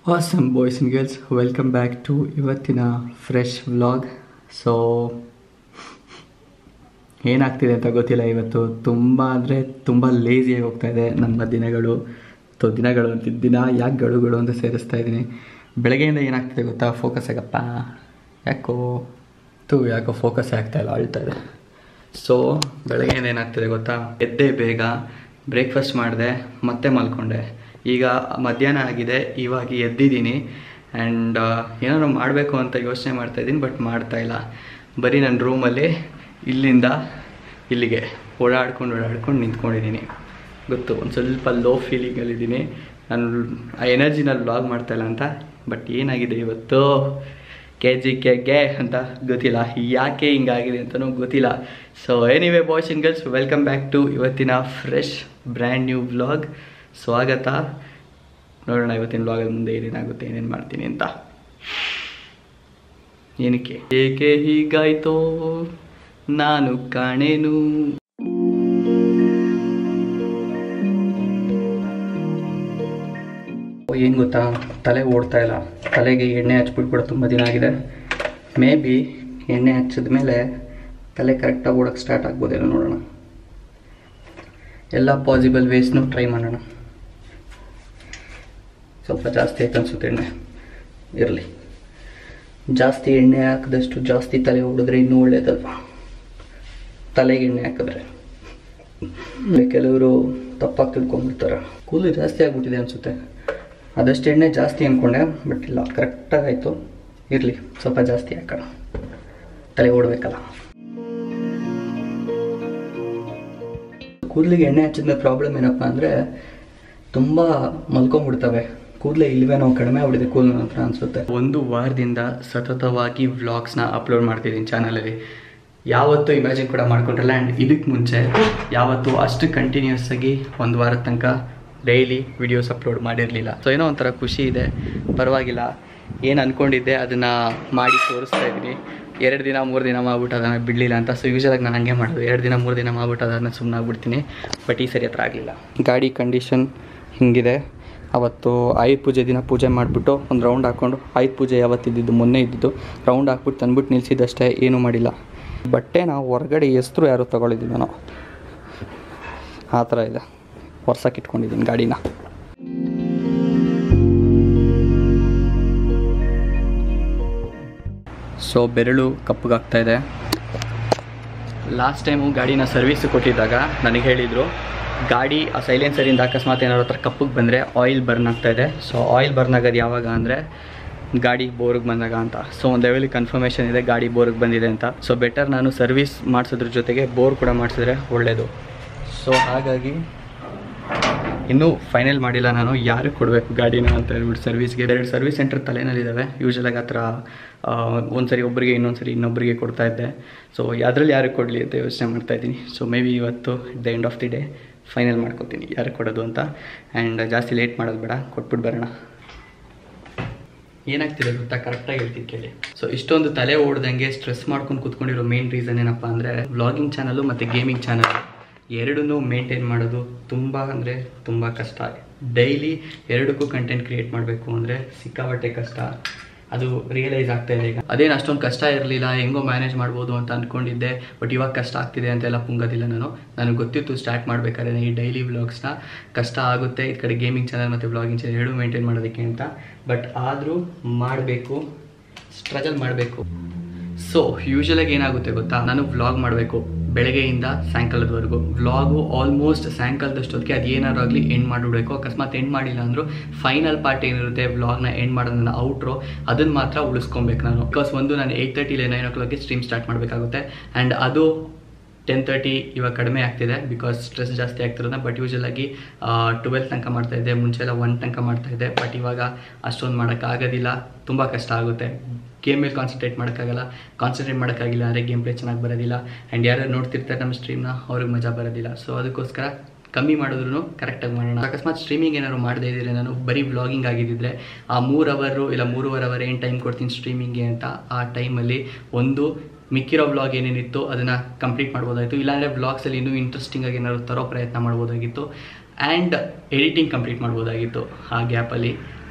awesome boys and girls welcome back to ಇವತ್ತಿನ fresh vlog so ಏನಾಗ್ತಿದೆ ಅಂತ ಗೊತ್ತಿಲ್ಲ ಇವತ್ತು ತುಂಬ ಅಂದರೆ ತುಂಬ ಲೇಸಿಯಾಗಿ ಹೋಗ್ತಾ ಇದೆ ನಮ್ಮ ದಿನಗಳು ಅಥವಾ ದಿನಗಳು ಅಂತಿದ್ದ ದಿನ ಯಾಕೆ ಗಡುಗಳು ಅಂತ ಸೇರಿಸ್ತಾ ಇದ್ದೀನಿ ಬೆಳಗ್ಗೆಯಿಂದ ಏನಾಗ್ತಿದೆ ಗೊತ್ತಾ ಫೋಕಸ್ ಆಗಪ್ಪ ಯಾಕೋ ತು ಯಾಕೋ ಫೋಕಸ್ ಆಗ್ತಾ ಇಲ್ಲ ಅಳ್ತಾ ಇದೆ ಸೊ ಬೆಳಗ್ಗೆಯಿಂದ ಏನಾಗ್ತಿದೆ ಗೊತ್ತಾ ಎದ್ದೆ ಬೇಗ ಬ್ರೇಕ್ಫಾಸ್ಟ್ ಮಾಡಿದೆ ಮತ್ತೆ ಮಲ್ಕೊಂಡೆ ಈಗ ಮಧ್ಯಾಹ್ನ ಆಗಿದೆ ಇವಾಗ ಎದ್ದಿದ್ದೀನಿ ಆ್ಯಂಡ್ ಏನಾದ್ರು ಮಾಡಬೇಕು ಅಂತ ಯೋಚನೆ ಮಾಡ್ತಾಯಿದ್ದೀನಿ ಬಟ್ ಮಾಡ್ತಾ ಇಲ್ಲ ಬರೀ ನನ್ನ ರೂಮಲ್ಲಿ ಇಲ್ಲಿಂದ ಇಲ್ಲಿಗೆ ಓಡಾಡ್ಕೊಂಡು ಓಡಾಡ್ಕೊಂಡು ನಿಂತ್ಕೊಂಡಿದ್ದೀನಿ ಗೊತ್ತು ಒಂದು ಸ್ವಲ್ಪ ಲೋ ಫೀಲಿಂಗಲ್ಲಿದ್ದೀನಿ ನಾನು ಆ ಎನರ್ಜಿನಲ್ಲಿ ವ್ಲಾಗ್ ಮಾಡ್ತಾಯಿಲ್ಲ ಅಂತ ಬಟ್ ಏನಾಗಿದೆ ಇವತ್ತು ಕೆ ಜಿ ಕೆ ಗೆ ಅಂತ ಗೊತ್ತಿಲ್ಲ ಯಾಕೆ ಹಿಂಗಾಗಿದೆ ಅಂತಲೂ ಗೊತ್ತಿಲ್ಲ so anyway boys and girls welcome back to ಇವತ್ತಿನ ಫ್ರೆಶ್ ಬ್ರ್ಯಾಂಡ್ ನ್ಯೂ ವ್ಲಾಗ್ ಸ್ವಾಗತ ನೋಡೋಣ ಇವತ್ತಿನ ವ್ಲಾಗಲ್ಲಿ ಮುಂದೆ ಏನೇನಾಗುತ್ತೆ ಏನೇನು ಮಾಡ್ತೀನಿ ಅಂತ ಏನಕ್ಕೆ ಏಕೆ ಹೀಗಾಯ್ತೋ ನಾನು ಕಾಣೇನು ಏನು ಗೊತ್ತಾ ತಲೆ ಓಡ್ತಾ ಇಲ್ಲ ತಲೆಗೆ ಎಣ್ಣೆ ಹಚ್ಬಿಟ್ಬಿಡೋ ತುಂಬ ದಿನ ಆಗಿದೆ ಮೇ ಬಿ ಎಣ್ಣೆ ಹಚ್ಚಿದ ಮೇಲೆ ತಲೆ ಕರೆಕ್ಟಾಗಿ ಓಡೋಕ್ಕೆ ಸ್ಟಾರ್ಟ್ ಆಗ್ಬೋದೇನೋ ನೋಡೋಣ ಎಲ್ಲ ಪಾಸಿಬಲ್ ವೇಸ್ನು ಟ್ರೈ ಮಾಡೋಣ ಸ್ವಲ್ಪ ಜಾಸ್ತಿ ಆಯ್ತು ಅನ್ಸುತ್ತೆ ಎಣ್ಣೆ ಇರಲಿ ಜಾಸ್ತಿ ಎಣ್ಣೆ ಹಾಕಿದಷ್ಟು ಜಾಸ್ತಿ ತಲೆ ಹೊಡೆದ್ರೆ ಇನ್ನೂ ಒಳ್ಳೇದಲ್ವಾ ತಲೆಗೆ ಎಣ್ಣೆ ಹಾಕಿದ್ರೆ ಕೆಲವರು ತಪ್ಪಾಗಿ ತಿಳ್ಕೊಂಡ್ಬಿಡ್ತಾರೆ ಕೂದಲು ಜಾಸ್ತಿ ಆಗ್ಬಿಟ್ಟಿದೆ ಅನಿಸುತ್ತೆ ಆದಷ್ಟು ಎಣ್ಣೆ ಜಾಸ್ತಿ ಅಂದ್ಕೊಂಡೆ ಬಟ್ ಇಲ್ಲ ಕರೆಕ್ಟಾಗಿ ಆಯಿತು ಇರಲಿ ಸ್ವಲ್ಪ ಜಾಸ್ತಿ ಹಾಕೋಣ ತಲೆ ಓಡಬೇಕಲ್ಲ ಕೂದಲಿಗೆ ಎಣ್ಣೆ ಹಚ್ಚಿದ ಪ್ರಾಬ್ಲಮ್ ಏನಪ್ಪ ಅಂದರೆ ತುಂಬ ಮಲ್ಕೊಂಡ್ಬಿಡ್ತವೆ ಕೂದಲೇ ಇಲ್ವೇನೋ ಕಡಿಮೆ ಆಗ್ಬಿಟ್ಟಿದೆ ಕೂದಲು ಹತ್ರ ಅನಿಸುತ್ತೆ ಒಂದು ವಾರದಿಂದ ಸತತವಾಗಿ ವ್ಲಾಗ್ಸ್ನ ಅಪ್ಲೋಡ್ ಮಾಡ್ತಿದ್ದೀನಿ ಚಾನಲಲ್ಲಿ ಯಾವತ್ತೂ ಇಮ್ಯಾಜಿನ್ ಕೂಡ ಮಾಡ್ಕೊಂಡಿರಲ್ಲ ಆ್ಯಂಡ್ ಇದಕ್ಕೆ ಮುಂಚೆ ಯಾವತ್ತೂ ಅಷ್ಟು ಕಂಟಿನ್ಯೂಸ್ ಆಗಿ ಒಂದು ವಾರದ ತನಕ ಡೈಲಿ ವಿಡಿಯೋಸ್ ಅಪ್ಲೋಡ್ ಮಾಡಿರಲಿಲ್ಲ ಸೊ ಏನೋ ಒಂಥರ ಖುಷಿ ಇದೆ ಪರವಾಗಿಲ್ಲ ಏನು ಅಂದ್ಕೊಂಡಿದ್ದೆ ಅದನ್ನು ಮಾಡಿ ತೋರಿಸ್ತಾ ಇದ್ದೀನಿ ಎರಡು ದಿನ ಮೂರು ದಿನ ಮಾಡ್ಬಿಟ್ಟು ಅದನ್ನು ಬಿಡಲಿಲ್ಲ ಅಂತ ಸೊ ಯೂಶಲಾಗಿ ನಾನು ಹಂಗೆ ಮಾಡೋದು ಎರಡು ದಿನ ಮೂರು ದಿನ ಮಾಡ್ಬಿಟ್ಟು ಅದನ್ನು ಸುಮ್ಮನೆ ಆಗ್ಬಿಡ್ತೀನಿ ಬಟ್ ಈ ಸರಿ ಹತ್ರ ಆಗಲಿಲ್ಲ ಗಾಡಿ ಕಂಡೀಷನ್ ಹಿಂಗಿದೆ ಅವತ್ತು ಆಯುಧ ಪೂಜೆ ದಿನ ಪೂಜೆ ಮಾಡಿಬಿಟ್ಟು ಒಂದು ರೌಂಡ್ ಹಾಕ್ಕೊಂಡು ಆಯುಧ ಪೂಜೆ ಯಾವತ್ತಿದ್ದು ಮೊನ್ನೆ ಇದ್ದಿದ್ದು ರೌಂಡ್ ಹಾಕ್ಬಿಟ್ಟು ತಂದ್ಬಿಟ್ಟು ನಿಲ್ಸಿದ್ದಷ್ಟೇ ಏನೂ ಮಾಡಿಲ್ಲ ಬಟ್ಟೆನ ಹೊರಗಡೆ ಹೆಸ್ರು ಯಾರು ತೊಗೊಳಿದ್ದೀನಿ ನಾನು ಆ ಥರ ಇದೆ ವರ್ಷಕ್ಕೆ ಇಟ್ಕೊಂಡಿದ್ದೀನಿ ಗಾಡಿನ ಸೊ ಬೆರಳು ಕಪ್ಪಗಾಗ್ತಾ ಇದೆ ಲಾಸ್ಟ್ ಟೈಮು ಗಾಡಿನ ಸರ್ವಿಸ್ ಕೊಟ್ಟಿದ್ದಾಗ ನನಗೆ ಹೇಳಿದರು ಗಾಡಿ ಆ ಸೈಲೆನ್ಸರಿಂದ ಅಕಸ್ಮಾತ್ ಏನಾದ್ರು ಹತ್ರ ಕಪ್ಪಗೆ ಬಂದರೆ ಆಯಿಲ್ ಬರ್ನ್ ಆಗ್ತಾ ಇದೆ ಸೊ ಆಯಿಲ್ ಬರ್ನ್ ಆಗೋದು ಯಾವಾಗ ಅಂದರೆ ಗಾಡಿ ಬೋರ್ಗೆ ಬಂದಾಗ ಅಂತ ಸೊ ಒಂದು ಲೆವೆಲಿಗೆ ಕನ್ಫರ್ಮೇಷನ್ ಇದೆ ಗಾಡಿ ಬೋರ್ಗೆ ಬಂದಿದೆ ಅಂತ ಸೊ ಬೆಟರ್ ನಾನು ಸರ್ವಿಸ್ ಮಾಡಿಸೋದ್ರ ಜೊತೆಗೆ ಬೋರ್ ಕೂಡ ಮಾಡಿಸಿದ್ರೆ ಒಳ್ಳೆಯದು ಸೊ ಹಾಗಾಗಿ ಇನ್ನೂ ಫೈನಲ್ ಮಾಡಿಲ್ಲ ನಾನು ಯಾರಿಗೆ ಕೊಡಬೇಕು ಗಾಡಿನ ಅಂತ ಹೇಳ್ಬಿಟ್ಟು ಸರ್ವಿಸ್ಗೆ ಎರಡು ಸರ್ವಿಸ್ ಸೆಂಟರ್ ತಲೆನಲ್ಲಿದ್ದಾವೆ ಯೂಶಲಾಗಿ ಆ ಥರ ಒಂದು ಸರಿ ಒಬ್ಬರಿಗೆ ಇನ್ನೊಂದು ಸರಿ ಇನ್ನೊಬ್ಬರಿಗೆ ಕೊಡ್ತಾ ಇದ್ದೆ ಸೊ ಯಾವ್ದ್ರಲ್ಲಿ ಯಾರಿಗೆ ಕೊಡಲಿ ಅಂತ ಯೋಚನೆ ಮಾಡ್ತಾ ಇದ್ದೀನಿ ಸೊ ಮೇ ಬಿ ಇವತ್ತು the end of the day final ಮಾಡ್ಕೊತೀನಿ ಯಾರಿಗೆ ಕೊಡೋದು ಅಂತ ಆ್ಯಂಡ್ ಜಾಸ್ತಿ ಲೇಟ್ ಮಾಡೋದು ಬೇಡ ಕೊಟ್ಬಿಟ್ಟು ಬರೋಣ ಏನಾಗ್ತಿದೆ ಗೊತ್ತಾ ಕರೆಕ್ಟಾಗಿ ಹೇಳ್ತೀನಿ ಕೇಳಿ ಸೊ ಇಷ್ಟೊಂದು ತಲೆ ಓಡ್ದಂಗೆ ಸ್ಟ್ರೆಸ್ ಮಾಡ್ಕೊಂಡು ಕೂತ್ಕೊಂಡಿರೋ ಮೇನ್ ರೀಸನ್ ಏನಪ್ಪ ಅಂದರೆ ವ್ಲಾಗಿಂಗ್ ಚಾನಲು ಮತ್ತು ಗೇಮಿಂಗ್ ಚಾನಲ್ ಎರಡನ್ನೂ ಮೇಂಟೈನ್ ಮಾಡೋದು ತುಂಬ ಅಂದರೆ ತುಂಬ ಕಷ್ಟ ಡೈಲಿ ಎರಡಕ್ಕೂ ಕಂಟೆಂಟ್ ಕ್ರಿಯೇಟ್ ಮಾಡಬೇಕು ಅಂದರೆ ಸಿಕ್ಕಾಪಟ್ಟೆ ಕಷ್ಟ ಅದು ರಿಯಲೈಸ್ ಆಗ್ತಾ ಇದೆ ಈಗ ಅದೇನು ಅಷ್ಟೊಂದು ಕಷ್ಟ ಇರಲಿಲ್ಲ ಹೆಂಗೋ ಮ್ಯಾನೇಜ್ ಮಾಡ್ಬೋದು ಅಂತ ಅಂದ್ಕೊಂಡಿದ್ದೆ ಬಟ್ ಇವಾಗ ಕಷ್ಟ ಆಗ್ತಿದೆ ಅಂತೆಲ್ಲ ಪುಂಗೋದಿಲ್ಲ ನಾನು ನನಗೆ ಗೊತ್ತಿತ್ತು ಸ್ಟಾರ್ಟ್ ಮಾಡಬೇಕಾದ್ರೆ ಈ ಡೈಲಿ ವ್ಲಾಗ್ಸ್ನ ಕಷ್ಟ ಆಗುತ್ತೆ ಈ ಕಡೆ ಗೇಮಿಂಗ್ ಚಾನಲ್ ಮತ್ತು ವ್ಲಾಗಿಂಗ್ ಚಾನಲ್ ಎರಡೂ ಮೇಂಟೈನ್ ಮಾಡೋದಕ್ಕೆ ಅಂತ ಬಟ್ ಆದರೂ ಮಾಡಬೇಕು ಸ್ಟ್ರಗಲ್ ಮಾಡಬೇಕು ಸೊ ಯೂಶಲಾಗಿ ಏನಾಗುತ್ತೆ ಗೊತ್ತಾ ನಾನು ವ್ಲಾಗ್ ಮಾಡಬೇಕು ಬೆಳಗ್ಗೆಯಿಂದ ಸಾಯಂಕಾಲದವರೆಗೂ ವ್ಲಾಗು ಆಲ್ಮೋಸ್ಟ್ ಸಾಯಂಕಾಲದಷ್ಟೊತ್ತಿಗೆ ಅದು ಏನಾದ್ರು ಆಗಲಿ ಎಂಡ್ ಮಾಡಿಬಿಡ್ಬೇಕು ಅಕಸ್ಮಾತ್ ಎಂಡ್ ಮಾಡಿಲ್ಲ ಅಂದರೂ ಫೈನಲ್ ಪಾರ್ಟ್ ಏನಿರುತ್ತೆ ವ್ಲಾಗ್ನ ಎಂಡ್ ಮಾಡೋದನ್ನ ಔಟ್ರೋ ಅದನ್ನು ಮಾತ್ರ ಉಳಿಸ್ಕೊಬೇಕು ನಾನು ಬಿಕಾಸ್ ಒಂದು ನಾನು ಏಯ್ಟ್ ತರ್ಟಿ ಇಲ್ಲ ನೈನ್ ಓ ಕ್ಲಾಕ್ಗೆ ಸ್ಟ್ರೀಮ್ ಸ್ಟಾರ್ಟ್ ಮಾಡಬೇಕಾಗುತ್ತೆ ಆ್ಯಂಡ್ ಅದು ಟೆನ್ ತರ್ಟಿ ಇವಾಗ ಕಡಿಮೆ ಆಗ್ತಿದೆ ಬಿಕಾಸ್ ಸ್ಟ್ರೆಸ್ ಜಾಸ್ತಿ ಆಗ್ತಿರೋದ ಬಟ್ ಯೂಶಲಾಗಿ ಟ್ವೆಲ್ ತನಕ ಮಾಡ್ತಾಯಿದ್ದೆ ಮುಂಚೆ ಎಲ್ಲ ಒನ್ ತನಕ ಮಾಡ್ತಾಯಿದ್ದೆ ಬಟ್ ಇವಾಗ ಅಷ್ಟೊಂದು ಮಾಡೋಕ್ಕಾಗೋದಿಲ್ಲ ತುಂಬ ಕಷ್ಟ ಆಗುತ್ತೆ ಗೇಮ್ ಮೇಲೆ ಕಾನ್ಸಂಟ್ರೇಟ್ ಮಾಡೋಕ್ಕಾಗಲ್ಲ ಕಾನ್ಸಂಟ್ರೇಟ್ ಮಾಡೋಕ್ಕಾಗಿಲ್ಲ ಅಂದರೆ ಗೇಮ್ ಪ್ಲೇ ಚೆನ್ನಾಗಿ ಬರೋದಿಲ್ಲ ಆ್ಯಂಡ್ ಯಾರು ನೋಡ್ತಿರ್ತಾರೆ ನಮ್ಮ ಸ್ಟ್ರೀಮ್ನ ಅವ್ರಿಗೆ ಮಜಾ ಬರೋದಿಲ್ಲ ಸೊ ಅದಕ್ಕೋಸ್ಕರ ಕಮ್ಮಿ ಮಾಡಿದ್ರು ಕರೆಕ್ಟಾಗಿ ಮಾಡೋಣ ಅಕಸ್ಮಾತ್ ಸ್ಟ್ರೀಮಿಂಗ್ ಏನಾದ್ರು ಮಾಡದೇ ಇದ್ದರೆ ನಾನು ಬರೀ ವ್ಲಾಗಿಂಗ್ ಆಗಿದ್ದಿದ್ರೆ ಆ ಮೂರು ಅವರು ಇಲ್ಲ ಮೂರುವರೆ ಅವರ್ ಏನು ಟೈಮ್ ಕೊಡ್ತೀನಿ ಸ್ಟ್ರೀಮಿಂಗ್ಗೆ ಅಂತ ಆ ಟೈಮಲ್ಲಿ ಒಂದು ಮಿಕ್ಕಿರೋ ವ್ಲಾಗ್ ಏನೇನಿತ್ತು ಅದನ್ನು ಕಂಪ್ಲೀಟ್ ಮಾಡ್ಬೋದಾಯಿತು ಇಲ್ಲಾಂದರೆ ವ್ಲಾಗ್ಸಲ್ಲಿ ಇನ್ನೂ ಇಂಟ್ರೆಸ್ಟಿಂಗ್ ಆಗಿ ಏನಾದ್ರು ತರೋ ಪ್ರಯತ್ನ ಮಾಡ್ಬೋದಾಗಿತ್ತು ಆ್ಯಂಡ್ ಎಡಿಟಿಂಗ್ ಕಂಪ್ಲೀಟ್ ಮಾಡ್ಬೋದಾಗಿತ್ತು ಆ ಗ್ಯಾಪಲ್ಲಿ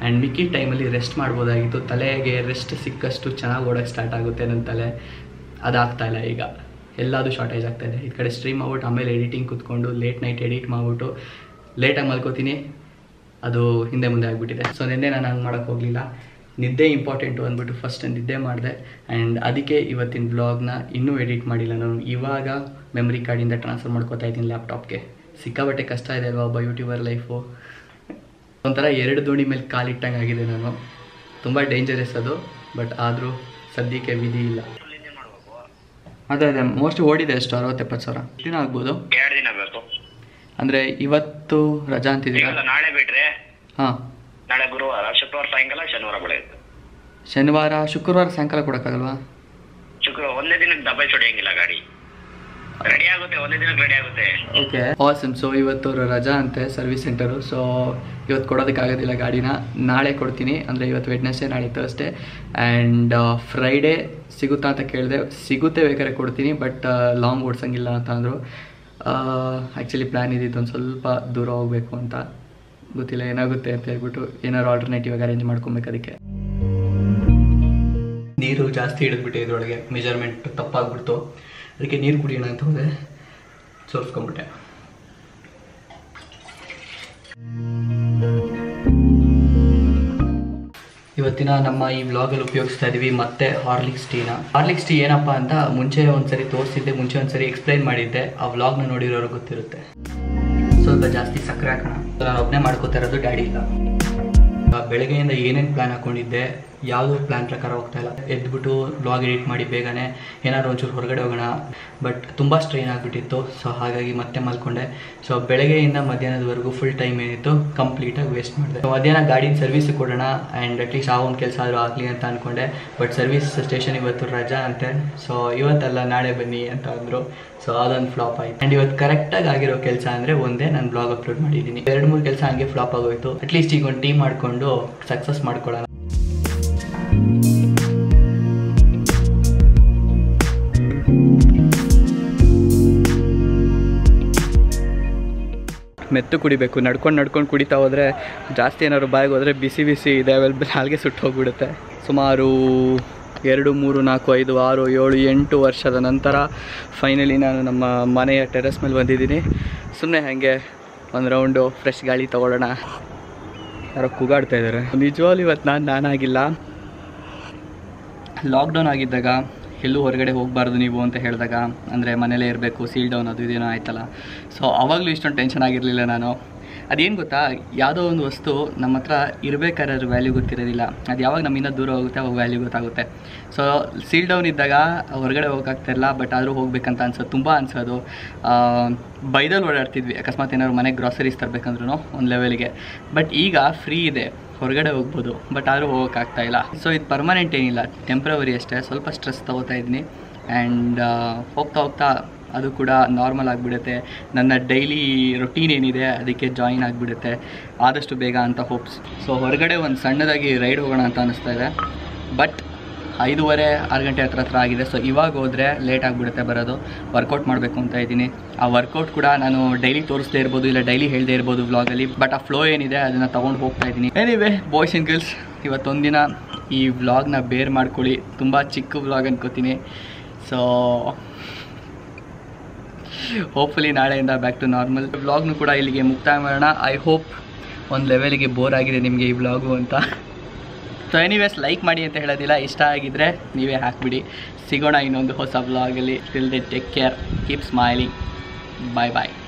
ಆ್ಯಂಡ್ ಮಿಕ್ಕಿ ಟೈಮಲ್ಲಿ ರೆಸ್ಟ್ ಮಾಡ್ಬೋದಾಗಿತ್ತು ತಲೆಗೆ ರೆಸ್ಟ್ ಸಿಕ್ಕಷ್ಟು ಚೆನ್ನಾಗಿ ಓಡೋಕ್ಕೆ ಸ್ಟಾರ್ಟ್ ಆಗುತ್ತೆ ನನ್ನ ತಲೆ ಅದಾಗ್ತಾ ಇಲ್ಲ ಈಗ ಎಲ್ಲದೂ ಶಾರ್ಟೇಜ್ ಆಗ್ತಾ ಇದೆ ಈ ಕಡೆ ಸ್ಟ್ರೀಮ್ ಮಾಡ್ಬಿಟ್ಟು ಆಮೇಲೆ ಎಡಿಟಿಂಗ್ ಕೂತ್ಕೊಂಡು ಲೇಟ್ ನೈಟ್ ಎಡಿಟ್ ಮಾಡಿಬಿಟ್ಟು ಲೇಟಾಗಿ ಮಲ್ಕೋತೀನಿ ಅದು ಹಿಂದೆ ಮುಂದೆ ಆಗಿಬಿಟ್ಟಿದೆ ಸೊ ನಿನ್ನೆ ನಾನು ಹಂಗೆ ಮಾಡೋಕ್ಕೆ ಹೋಗಲಿಲ್ಲ ನಿದ್ದೆ ಇಂಪಾರ್ಟೆಂಟು ಅಂದ್ಬಿಟ್ಟು ಫಸ್ಟ್ ನಿದ್ದೆ ಮಾಡಿದೆ ಆ್ಯಂಡ್ ಅದಕ್ಕೆ ಇವತ್ತಿನ ಬ್ಲಾಗ್ನ ಇನ್ನೂ ಎಡಿಟ್ ಮಾಡಿಲ್ಲ ನಾನು ಇವಾಗ ಮೆಮ್ರಿ ಕಾರ್ಡಿಂದ ಟ್ರಾನ್ಸ್ಫರ್ ಮಾಡ್ಕೋತಾ ಇದ್ದೀನಿ ಲ್ಯಾಪ್ಟಾಪ್ಗೆ ಸಿಕ್ಕಾಬಟ್ಟೆ ಕಷ್ಟ ಇದೆ ಅಲ್ವಾ ಒಬ್ಬ ಯೂಟ್ಯೂಬರ್ ಲೈಫು ಒಂಥರ ಎರಡು ದೋಣಿ ಮೇಲೆ ಕಾಲಿಟ್ಟಂಗೆ ಆಗಿದೆ ನಾನು ತುಂಬ ಡೇಂಜರಸ್ ಅದು ಬಟ್ ಆದರೂ ಸದ್ಯಕ್ಕೆ ವಿಧಿ ಇಲ್ಲ ಅದೇ ಅದೇ ಮೋಸ್ಟ್ ಓಡಿದೆ ಎಷ್ಟು ಅರವತ್ತೆಪ್ಪತ್ತು ಸಾವಿರ ದಿನ ಆಗ್ಬೋದು ಎರಡು ದಿನ ಬೇಕು ಅಂದರೆ ಇವತ್ತು ರಜಾ ಅಂತಿದ್ದೀರಾ ಈಗ ನಾಳೆ ಬಿಟ್ರೆ ಹಾಂ ನಾಳೆ ಗುರುವಾರ ಶುಕ್ರವಾರ ಸಾಯಂಕಾಲ ಶನಿವಾರ ಬೆಳಗ್ಗೆ ಶನಿವಾರ ಶುಕ್ರವಾರ ಸಾಯಂಕಾಲ ಕೊಡೋಕ್ಕಾಗಲ್ವಾ ಶುಕ್ರವಾರ ಒಂದೇ ದಿನಕ್ಕೆ ಡಬ್ಬಲ್ ಹೊಡೆಯಂಗಿಲ್ಲ ಗಾಡಿ ರೆಡಿ ಆಗುತ್ತೆ ಒಂದೇ ದಿನಕ್ಕೆ ರೆಡಿ ಆಗುತ್ತೆ ಓಕೆ ಆಸಮ್ ಸೊ ಇವತ್ತು ಅವ್ರ ರಜಾ ಅಂತೆ ಸರ್ವಿಸ್ ಸೆಂಟರು ಸೊ ಇವತ್ತು ಕೊಡೋದಕ್ಕಾಗೋದಿಲ್ಲ ಗಾಡಿನ ನಾಳೆ ಕೊಡ್ತೀನಿ ಅಂದರೆ ಇವತ್ತು ವೆಡ್ನೆಸ್ಡೇ ನಾಳೆ ತರ್ಸ್ಡೇ ಆ್ಯಂಡ್ ಫ್ರೈಡೇ ಸಿಗುತ್ತಾ ಅಂತ ಕೇಳಿದೆ ಸಿಗುತ್ತೆ ಬೇಕಾದ್ರೆ ಕೊಡ್ತೀನಿ ಬಟ್ ಲಾಂಗ್ ಓಡಿಸಂಗಿಲ್ಲ ಅಂತ ಅಂದರು ಆ್ಯಕ್ಚುಲಿ ಪ್ಲ್ಯಾನ್ ಇದ್ದಿತ್ತು ಒಂದು ಸ್ವಲ್ಪ ದೂರ ಹೋಗಬೇಕು ಅಂತ ಗೊತ್ತಿಲ್ಲ ಏನಾಗುತ್ತೆ ಅಂತ ಹೇಳ್ಬಿಟ್ಟು ಏನಾದ್ರು ಆಲ್ಟರ್ನೇಟಿವ್ ಆಗಿ ಅರೇಂಜ್ ಮಾಡ್ಕೊಬೇಕು ಅದಕ್ಕೆ ನೀರು ಜಾಸ್ತಿ ಹಿಡಿದ್ಬಿಟ್ಟೆ ಇದ್ರೊಳಗೆ ಮೆಜರ್ಮೆಂಟ್ ತಪ್ಪಾಗ್ಬಿಡ್ತು ಅದಕ್ಕೆ ನೀರು ಕುಡಿಯೋಣ ಅಂತ ಹೋದೆ ಸೋರ್ಸ್ಕೊಂಡ್ಬಿಟ್ಟೆ ಇವತ್ತಿನ ನಮ್ಮ ಈ ವ್ಲಾಗಲ್ಲಿ ಉಪಯೋಗಿಸ್ತಾ ಇದೀವಿ ಮತ್ತೆ ಹಾರ್ಲಿಕ್ಸ್ ಟೀನ ಹಾರ್ಲಿಕ್ಸ್ ಟೀ ಏನಪ್ಪ ಅಂತ ಮುಂಚೆ ಒಂದ್ಸರಿ ತೋರಿಸಿದ್ದೆ ಮುಂಚೆ ಒಂದ್ಸರಿ ಎಕ್ಸ್ಪ್ಲೈನ್ ಮಾಡಿದ್ದೆ ಆ ವ್ಲಾಗ್ನ ನೋಡಿರೋರು ಗೊತ್ತಿರುತ್ತೆ ಸ್ವಲ್ಪ ಜಾಸ್ತಿ ಸಕ್ಕರೆ ಹಾಕೋಣ ನಾನು ಒಬ್ಬನೇ ಮಾಡ್ಕೋತಾ ಇರೋದು ಡ್ಯಾಡಿ ಇಲ್ಲ ಆ, ಬೆಳಗ್ಗೆಯಿಂದ ಏನೇನು ಪ್ಲ್ಯಾನ್ ಹಾಕೊಂಡಿದ್ದೆ ಯಾವುದೂ ಪ್ಲ್ಯಾನ್ ಪ್ರಕಾರ ಹೋಗ್ತಾ ಇಲ್ಲ ಎದ್ಬಿಟ್ಟು ಬ್ಲಾಗ್ ಎಡಿಟ್ ಮಾಡಿ ಬೇಗನೆ ಏನಾದ್ರು ಒಂಚೂರು ಹೊರಗಡೆ ಹೋಗೋಣ ಬಟ್ ತುಂಬ ಸ್ಟ್ರೈನ್ ಆಗಿಬಿಟ್ಟಿತ್ತು ಸೊ ಹಾಗಾಗಿ ಮತ್ತೆ ಮಲ್ಕೊಂಡೆ ಸೊ ಬೆಳಗ್ಗೆಯಿಂದ ಮಧ್ಯಾಹ್ನದವರೆಗೂ ಫುಲ್ ಟೈಮ್ ಏನಿತ್ತು ಕಂಪ್ಲೀಟಾಗಿ ವೇಸ್ಟ್ ಮಾಡಿದೆ ಮಧ್ಯಾಹ್ನ ಗಾಡಿನ ಸರ್ವಿಸ್ ಕೊಡೋಣ ಆ್ಯಂಡ್ ಅಟ್ಲೀಸ್ಟ್ ಆ ಒಂದು ಕೆಲಸ ಆದರೂ ಆಗಲಿ ಅಂತ ಅಂದ್ಕೊಂಡೆ ಬಟ್ ಸರ್ವಿಸ್ ಸ್ಟೇಷನ್ ಇವತ್ತು ರಜಾ ಅಂತೆ ಸೊ ಇವತ್ತಲ್ಲ ನಾಳೆ ಬನ್ನಿ ಅಂತ ಅಂದರು ಸೊ ಅದೊಂದು ಫ್ಲಾಪ್ ಆಯಿತು ಆ್ಯಂಡ್ ಇವತ್ತು ಕರೆಕ್ಟಾಗಿ ಆಗಿರೋ ಕೆಲಸ ಅಂದರೆ ಒಂದೇ ನಾನು ಬ್ಲಾಗ್ ಅಪ್ಲೋಡ್ ಮಾಡಿದ್ದೀನಿ ಎರಡು ಮೂರು ಕೆಲಸ ಹಂಗೆ ಫ್ಲಾಪ್ ಆಗೋಯ್ತು ಅಟ್ಲೀಸ್ಟ್ ಈಗ ಒಂದು ಟೀಮ್ ಮಾಡಿಕೊಂಡು ಸಕ್ಸಸ್ ಮಾಡ್ಕೊಳ್ಳೋಣ ಮೆತ್ತು ಕುಡಿಬೇಕು ನಡ್ಕೊಂಡು ನಡ್ಕೊಂಡು ಕುಡಿತಾ ಹೋದರೆ ಜಾಸ್ತಿ ಏನಾದ್ರು ಬಾಯಿಗೆ ಹೋದರೆ ಬಿಸಿ ಬಿಸಿ ಇದೆ ಅವೆಲ್ಲ ನಾಲ್ಗೆ ಸುಟ್ಟು ಹೋಗ್ಬಿಡುತ್ತೆ ಸುಮಾರು ಎರಡು ಮೂರು ನಾಲ್ಕು ಐದು ಆರು ಏಳು ಎಂಟು ವರ್ಷದ ನಂತರ ಫೈನಲಿ ನಾನು ನಮ್ಮ ಮನೆಯ ಟೆರೆಸ್ ಮೇಲೆ ಬಂದಿದ್ದೀನಿ ಸುಮ್ಮನೆ ಹಾಗೆ ಒಂದು ರೌಂಡು ಫ್ರೆಶ್ ಗಾಳಿ ತೊಗೊಳ್ಳೋಣ ಯಾರೋ ಕೂಗಾಡ್ತಾ ಇದ್ದಾರೆ ನಿಜವಾಗ್ಲೂ ಇವತ್ತು ನಾನು ನಾನಾಗಿಲ್ಲ ಲಾಕ್ಡೌನ್ ಆಗಿದ್ದಾಗ ಎಲ್ಲೂ ಹೊರಗಡೆ ಹೋಗಬಾರ್ದು ನೀವು ಅಂತ ಹೇಳಿದಾಗ ಅಂದರೆ ಮನೇಲೇ ಇರಬೇಕು ಸೀಲ್ ಡೌನ್ ಅದು ಇದೇನೋ ಆಯ್ತಲ್ಲ ಸೊ ಅವಾಗಲೂ ಇಷ್ಟೊಂದು ಟೆನ್ಷನ್ ಆಗಿರಲಿಲ್ಲ ನಾನು ಅದೇನು ಗೊತ್ತಾ ಯಾವುದೋ ಒಂದು ವಸ್ತು ನಮ್ಮ ಹತ್ರ ಇರಬೇಕಾದ್ರೆ ಅದ್ರ ವ್ಯಾಲ್ಯೂ ಗೊತ್ತಿರೋದಿಲ್ಲ ಅದು ಯಾವಾಗ ನಮ್ಮಿಂದ ದೂರ ಹೋಗುತ್ತೆ ಅವಾಗ ವ್ಯಾಲ್ಯೂ ಗೊತ್ತಾಗುತ್ತೆ ಸೊ ಸೀಲ್ ಡೌನ್ ಇದ್ದಾಗ ಹೊರಗಡೆ ಹೋಗೋಕ್ಕಾಗ್ತಿರಲ್ಲ ಬಟ್ ಆದರೂ ಹೋಗ್ಬೇಕಂತ ಅನ್ಸೋದು ತುಂಬ ಅನ್ಸೋದು ಬೈದಲ್ಲಿ ಓಡಾಡ್ತಿದ್ವಿ ಅಕಸ್ಮಾತ್ ಏನಾದ್ರು ಮನೆಗೆ ಗ್ರಾಸರೀಸ್ ತರಬೇಕಂದ್ರೂ ಒಂದು ಲೆವೆಲ್ಗೆ ಬಟ್ ಈಗ ಫ್ರೀ ಇದೆ ಹೊರಗಡೆ ಹೋಗ್ಬೋದು ಬಟ್ ಆದರೂ ಹೋಗೋಕ್ಕಾಗ್ತಾ ಇಲ್ಲ ಸೊ ಇದು ಪರ್ಮನೆಂಟ್ ಏನಿಲ್ಲ ಟೆಂಪ್ರವರಿ ಅಷ್ಟೇ ಸ್ವಲ್ಪ ಸ್ಟ್ರೆಸ್ ತೊಗೋತಾ ಇದ್ದೀನಿ ಆ್ಯಂಡ್ ಹೋಗ್ತಾ ಹೋಗ್ತಾ ಅದು ಕೂಡ ನಾರ್ಮಲ್ ಆಗಿಬಿಡುತ್ತೆ ನನ್ನ ಡೈಲಿ ರೊಟೀನ್ ಏನಿದೆ ಅದಕ್ಕೆ ಜಾಯಿನ್ ಆಗಿಬಿಡುತ್ತೆ ಆದಷ್ಟು ಬೇಗ ಅಂತ ಹೋಪ್ಸ್ ಸೊ ಹೊರಗಡೆ ಒಂದು ಸಣ್ಣದಾಗಿ ರೈಡ್ ಹೋಗೋಣ ಅಂತ ಅನಿಸ್ತಾ ಇದೆ ಬಟ್ ಐದೂವರೆ ಆರು ಗಂಟೆ ಹತ್ರ ಹತ್ರ ಆಗಿದೆ ಸೊ ಇವಾಗ ಹೋದರೆ ಲೇಟ್ ಆಗಿಬಿಡುತ್ತೆ ಬರೋದು ವರ್ಕೌಟ್ ಮಾಡಬೇಕು ಅಂತ ಇದ್ದೀನಿ ಆ ವರ್ಕೌಟ್ ಕೂಡ ನಾನು ಡೈಲಿ ತೋರಿಸ್ದೇ ಇರ್ಬೋದು ಇಲ್ಲ ಡೈಲಿ ಹೇಳದೇ ಇರ್ಬೋದು ವ್ಲಾಗಲ್ಲಿ ಬಟ್ ಆ ಫ್ಲೋ ಏನಿದೆ ಅದನ್ನು ತೊಗೊಂಡು ಹೋಗ್ತಾ ಇದ್ದೀನಿ ಎನಿವೆ ಬಾಯ್ಸ್ ಆ್ಯಂಡ್ ಗರ್ಲ್ಸ್ ಇವತ್ತೊಂದಿನ ಈ ವ್ಲಾಗ್ನ ಬೇರ್ ಮಾಡ್ಕೊಳ್ಳಿ ತುಂಬ ಚಿಕ್ಕ ವ್ಲಾಗ್ ಅನ್ಕೋತೀನಿ ಸೊ ಹೋಪ್ಫುಲಿ ನಾಳೆಯಿಂದ ಬ್ಯಾಕ್ ಟು ನಾರ್ಮಲ್ ವ್ಲಾಗ್ನು ಕೂಡ ಇಲ್ಲಿಗೆ ಮುಕ್ತಾಯ ಮಾಡೋಣ ಐ ಹೋಪ್ ಒಂದು ಲೆವೆಲಿಗೆ ಬೋರ್ ಆಗಿದೆ ನಿಮಗೆ ಈ ವ್ಲಾಗು ಅಂತ ಸೊ ಎನಿವೇಸ್ ಲೈಕ್ ಮಾಡಿ ಅಂತ ಹೇಳೋದಿಲ್ಲ ಇಷ್ಟ ಆಗಿದ್ದರೆ ನೀವೇ ಹಾಕ್ಬಿಡಿ ಸಿಗೋಣ ಇನ್ನೊಂದು ಹೊಸ ವ್ಲಾಗಲ್ಲಿ till then take care keep smiling bye ಬಾಯ್